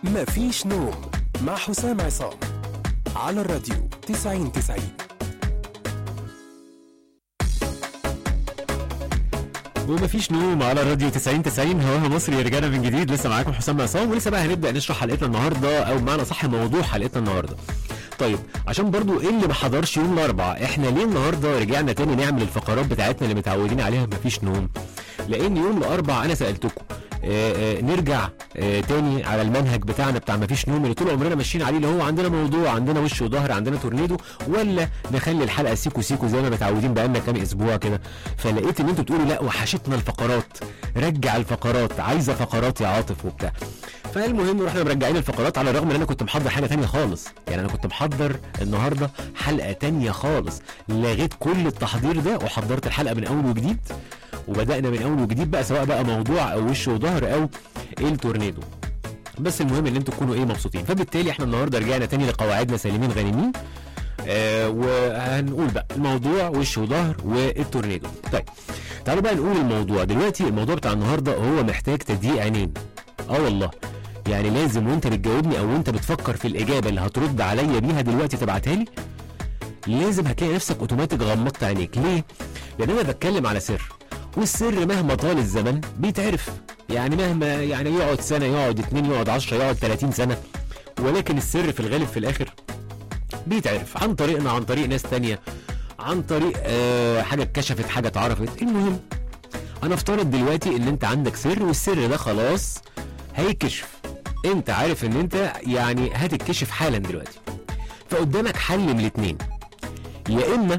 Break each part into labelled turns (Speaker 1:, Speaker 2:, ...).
Speaker 1: مفيش نوم مع حسام عصام على الراديو 90 90
Speaker 2: ومفيش نوم على الراديو 90 90 هواها مصري رجعنا من جديد لسه معاكم حسام عصام ولسه بقى هنبدا نشرح حلقتنا النهارده او بمعنى صح موضوع حلقتنا النهارده طيب عشان برضو ايه اللي ما حضرش يوم الاربعاء احنا ليه النهارده رجعنا تاني نعمل الفقرات بتاعتنا اللي متعودين عليها مفيش نوم لان يوم الاربعاء انا سالتكم آه آه نرجع آه تاني على المنهج بتاعنا بتاع مفيش نوم اللي طول عمرنا ماشيين عليه اللي هو عندنا موضوع عندنا وش وظهر عندنا تورنيدو ولا نخلي الحلقه سيكو سيكو زي ما متعودين بقالنا كام اسبوع كده فلقيت ان انتوا تقولوا لا وحشتنا الفقرات رجع الفقرات عايزه فقرات يا عاطف وبتاع فالمهم رحنا مرجعين الفقرات على الرغم ان انا كنت محضر حاجه تانية خالص يعني انا كنت محضر النهارده حلقه تانية خالص لغيت كل التحضير ده وحضرت الحلقه من اول وجديد وبدانا من اول وجديد بقى سواء بقى موضوع او وش وظهر او التورنيدو بس المهم ان انتوا تكونوا ايه مبسوطين فبالتالي احنا النهارده رجعنا تاني لقواعدنا سالمين غانمين آه وهنقول بقى الموضوع وش وظهر والتورنيدو طيب تعالوا بقى نقول الموضوع دلوقتي الموضوع بتاع النهارده هو محتاج تضييق عينين اه والله يعني لازم وانت بتجاوبني او وانت بتفكر في الاجابه اللي هترد عليا بيها دلوقتي تبعتها لي لازم هتلاقي نفسك اوتوماتيك غمضت عينيك ليه لان انا بتكلم على سر والسر مهما طال الزمن بيتعرف يعني مهما يعني يقعد سنه يقعد اتنين يقعد عشرة يقعد 30 سنه ولكن السر في الغالب في الاخر بيتعرف عن طريقنا عن طريق ناس تانية عن طريق آه حاجه اتكشفت حاجه اتعرفت المهم هنفترض دلوقتي ان انت عندك سر والسر ده خلاص هيكشف انت عارف ان انت يعني هتتكشف حالا دلوقتي فقدامك حل من الاتنين يا اما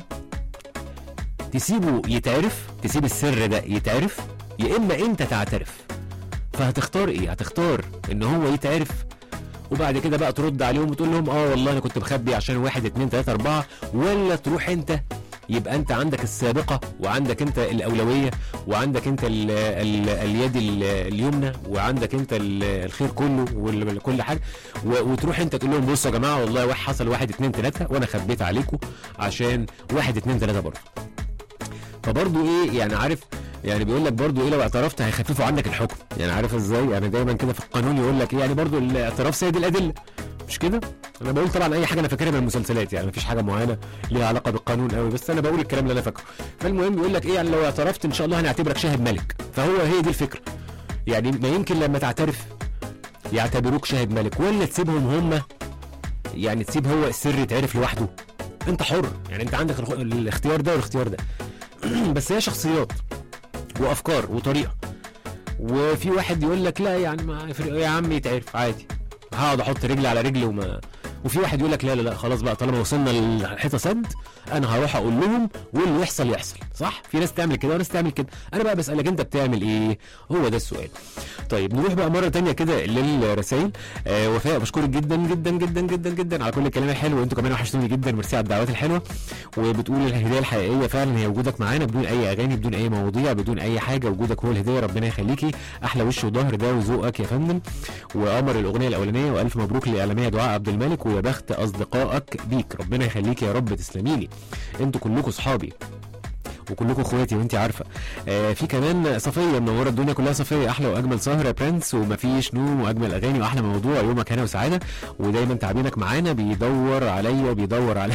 Speaker 2: تسيبه يتعرف تسيب السر ده يتعرف يا اما انت تعترف فهتختار ايه هتختار ان هو يتعرف وبعد كده بقى ترد عليهم وتقول لهم اه والله انا كنت مخبي عشان واحد اتنين تلاته اربعه ولا تروح انت يبقى انت عندك السابقه وعندك انت الاولويه وعندك انت ال ال اليد ال- اليمنى وعندك انت ال- الخير كله وكل حاجه و- وتروح انت تقول لهم بصوا يا جماعه والله واحد حصل واحد اتنين تلاته وانا خبيت عليكم عشان واحد اتنين تلاته برضه فبرضه ايه يعني عارف يعني بيقول لك برضه ايه لو اعترفت هيخففوا عنك الحكم يعني عارف ازاي يعني دايما كده في القانون يقول لك ايه يعني برضه الاعتراف سيد الادله مش كده انا بقول طبعا اي حاجه انا فاكرها من المسلسلات يعني مفيش حاجه معينه ليها علاقه بالقانون قوي بس انا بقول الكلام اللي انا فاكره فالمهم بيقول لك ايه يعني لو اعترفت ان شاء الله هنعتبرك شاهد ملك فهو هي دي الفكره يعني ما يمكن لما تعترف يعتبروك شاهد ملك ولا تسيبهم هم يعني تسيب هو السر يتعرف لوحده انت حر يعني انت عندك الخ- الاختيار ده والاختيار ده بس هي شخصيات وافكار وطريقه وفي واحد يقول لك لا يعني ما يفرق يا عم يتعرف عادي هقعد احط رجلي على رجلي وما وفي واحد يقول لك لا لا لا خلاص بقى طالما وصلنا للحيطه سد انا هروح اقول لهم واللي يحصل يحصل صح في ناس تعمل كده وناس تعمل كده انا بقى بسالك انت بتعمل ايه هو ده السؤال طيب نروح بقى مره تانية كده للرسائل آه وفاء بشكرك جدا جدا جدا جدا جدا على كل الكلام الحلو وانتوا كمان وحشتوني جدا ميرسي على الدعوات الحلوه وبتقول الهدايه الحقيقيه فعلا هي وجودك معانا بدون اي اغاني بدون اي مواضيع بدون اي حاجه وجودك هو الهدايه ربنا يخليكي احلى وش وظهر ده وذوقك يا فندم وقمر الاغنيه الاولانيه والف مبروك للاعلاميه دعاء عبد الملك ويا بخت اصدقائك بيك ربنا يخليكي يا رب تسلمي لي انتوا كلكم صحابي وكلكم اخواتي وانت عارفه آه في كمان صفيه منوره الدنيا كلها صفيه احلى واجمل سهره يا برنس ومفيش نوم واجمل اغاني واحلى موضوع يومك هنا وسعاده ودايما تعبينك معانا بيدور عليا بيدور عليا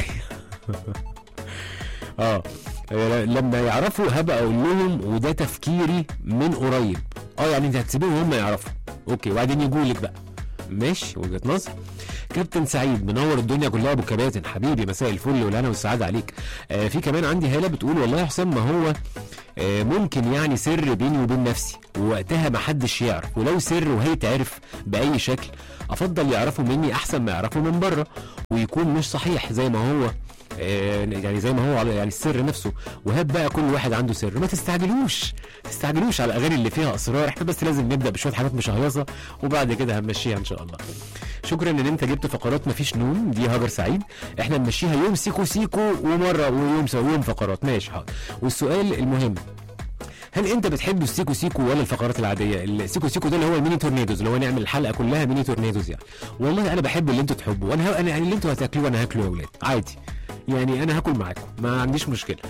Speaker 2: اه آه، لما يعرفوا هبقى اقول لهم وده تفكيري من قريب اه يعني انت هتسيبهم هم يعرفوا اوكي وبعدين يجوا لك بقى ماشي وجهه نظر كابتن سعيد منور الدنيا كلها ابو كباتن حبيبي مساء الفل والهنا والسعاده عليك آه في كمان عندي هاله بتقول والله يا حسام ما هو آه ممكن يعني سر بيني وبين نفسي ووقتها ما حدش يعرف ولو سر وهيتعرف باي شكل افضل يعرفوا مني احسن ما يعرفوا من بره ويكون مش صحيح زي ما هو آه، يعني زي ما هو على يعني السر نفسه وهات بقى كل واحد عنده سر ما تستعجلوش تستعجلوش على الاغاني اللي فيها اسرار احنا بس لازم نبدا بشويه حاجات مشهيصه وبعد كده هنمشيها ان شاء الله شكرا ان انت جبت فقرات مفيش نوم دي هاجر سعيد احنا نمشيها يوم سيكو سيكو ومره ويوم سو يوم فقرات ماشي حاضر والسؤال المهم هل انت بتحب السيكو سيكو ولا الفقرات العاديه السيكو سيكو ده اللي هو الميني تورنيدوز اللي هو نعمل الحلقه كلها ميني تورنيدوز يعني والله انا بحب اللي انتوا تحبوه انا انا يعني اللي انتوا هتاكلوه انا هاكله يا اولاد عادي يعني انا هاكل معاكم ما عنديش مشكله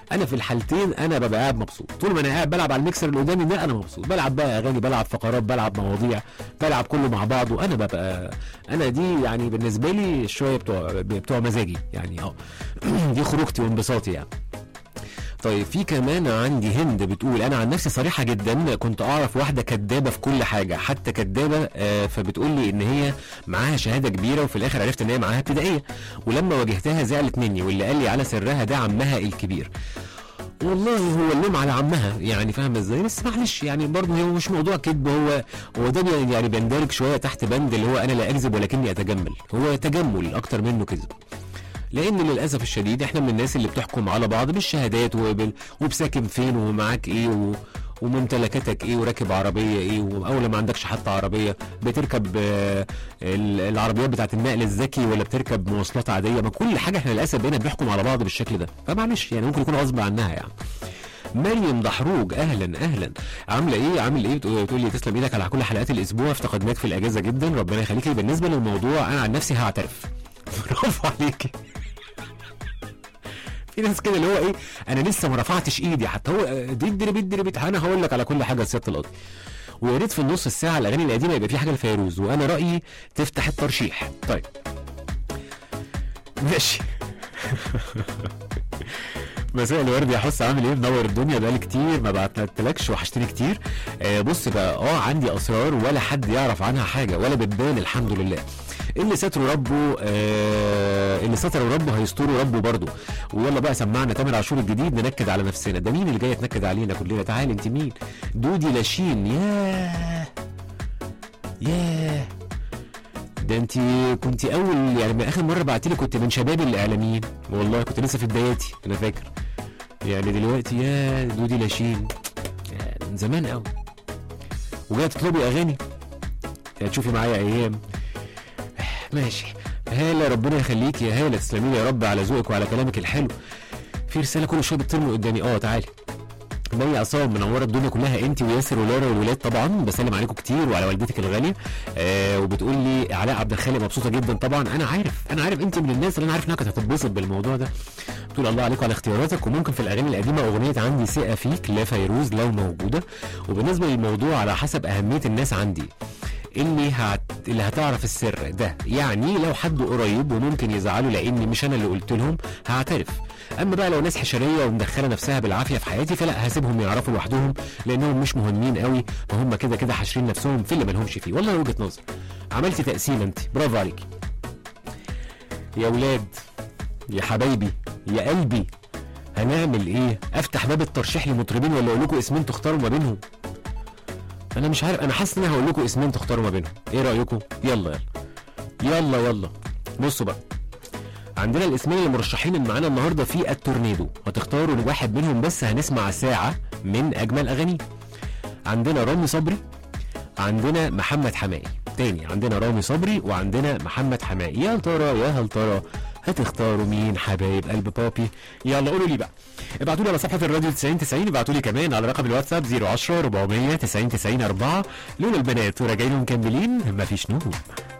Speaker 2: انا في الحالتين انا ببقى قاعد مبسوط طول ما انا قاعد بلعب على الميكسر اللي قدامي ده انا مبسوط بلعب بقى اغاني بلعب فقرات بلعب مواضيع بلعب كله مع بعضه انا ببقى انا دي يعني بالنسبه لي شويه بتوع بتوع مزاجي يعني اه دي خروجتي وانبساطي يعني طيب في كمان عندي هند بتقول انا عن نفسي صريحه جدا كنت اعرف واحده كدابه في كل حاجه حتى كدابه آه، فبتقول لي ان هي معاها شهاده كبيره وفي الاخر عرفت ان هي معاها ابتدائيه ولما واجهتها زعلت مني واللي قال لي على سرها ده عمها الكبير والله هو اللوم على عمها يعني فاهم ازاي بس معلش يعني برضه هو مش موضوع كذب هو هو ده بي- يعني بيندرج شويه تحت بند اللي هو انا لا اكذب ولكني اتجمل هو تجمل اكتر منه كذب لان للاسف الشديد احنا من الناس اللي بتحكم على بعض بالشهادات وبال... وبساكن فين ومعاك ايه و... وممتلكاتك ايه وراكب عربيه ايه واول ما عندكش حتى عربيه بتركب آه، ال- العربيات بتاعت النقل الذكي ولا بتركب مواصلات عاديه ما كل حاجه احنا للاسف بقينا بنحكم على بعض بالشكل ده فمعلش يعني ممكن يكون غصب عنها يعني مريم دحروج اهلا اهلا عامله ايه عامل ايه بتقول بتقول لي تسلم ايدك على كل حلقات الاسبوع افتقدناك في الاجازه جدا ربنا يخليكي بالنسبه للموضوع انا عن نفسي هعترف برافو عليكي في ناس كده اللي هو ايه انا لسه ما رفعتش ايدي حتى هو آه، دي دري بيت دري بيت انا هقول لك على كل حاجه يا سياده القاضي ويا ريت في النص الساعه الاغاني القديمه يبقى في حاجه لفيروز وانا رايي تفتح الترشيح طيب ماشي مساء الورد يا حس عامل ايه منور الدنيا بقالي كتير ما بعتلكش وحشتني كتير آه بص بقى اه عندي اسرار ولا حد يعرف عنها حاجه ولا بتبان الحمد لله اللي ستره ربه آه اللي ستره ربه هيستره ربه برضه ويلا بقى سمعنا تامر عاشور الجديد ننكد على نفسنا ده مين اللي جاي تنكد علينا كلنا تعال انت مين دودي لاشين ياه ياه ده انت كنت اول يعني من اخر مره بعتلي كنت من شباب الاعلاميين والله كنت لسه في بداياتي انا فاكر يعني دلوقتي يا دودي لاشين يا من زمان قوي وجايه تطلبي اغاني يا تشوفي معايا ايام ماشي هاله ربنا يخليك يا هاله تسلمي لي يا رب على ذوقك وعلى كلامك الحلو في رساله كل شويه بترمي قدامي اه تعالي مي عصام منوره الدنيا كلها انت وياسر ولارا والولاد طبعا بسلم عليكم كتير وعلى والدتك الغاليه آه وبتقول لي علاء عبد الخالق مبسوطه جدا طبعا انا عارف انا عارف انت من الناس اللي انا عارف انها كانت هتتبسط بالموضوع ده بتقول الله عليكم على اختياراتك وممكن في الاغاني القديمه اغنيه عندي ثقه فيك لفيروز لو موجوده وبالنسبه للموضوع على حسب اهميه الناس عندي اللي هت... اللي هتعرف السر ده يعني لو حد قريب وممكن يزعلوا لاني مش انا اللي قلت لهم هعترف اما بقى لو ناس حشريه ومدخله نفسها بالعافيه في حياتي فلا هسيبهم يعرفوا لوحدهم لانهم مش مهمين قوي فهم كده كده حاشرين نفسهم في اللي مالهمش فيه والله وجهه نظر عملتي تقسيم انت برافو عليكي يا ولاد يا حبايبي يا قلبي هنعمل ايه افتح باب الترشيح لمطربين ولا اقول لكم اسمين تختاروا ما بينهم انا مش عارف انا حاسس ان انا هقول لكم اسمين تختاروا ما بينهم ايه رايكم يلا يلا يلا يلا بصوا بقى عندنا الاسمين اللي مرشحين اللي معانا النهارده في التورنيدو هتختاروا واحد منهم بس هنسمع ساعه من اجمل اغانيه عندنا رامي صبري عندنا محمد حمائي تاني عندنا رامي صبري وعندنا محمد حمائي يا ترى يا هل ترى هتختاروا مين حبايب قلب بابي يلا قولوا لي بقى ابعتوا لي على صفحه الراديو 90 90 ابعتوا لي كمان على رقم الواتساب 010 400 90 90 4 لولا البنات وراجعين مكملين مفيش نوم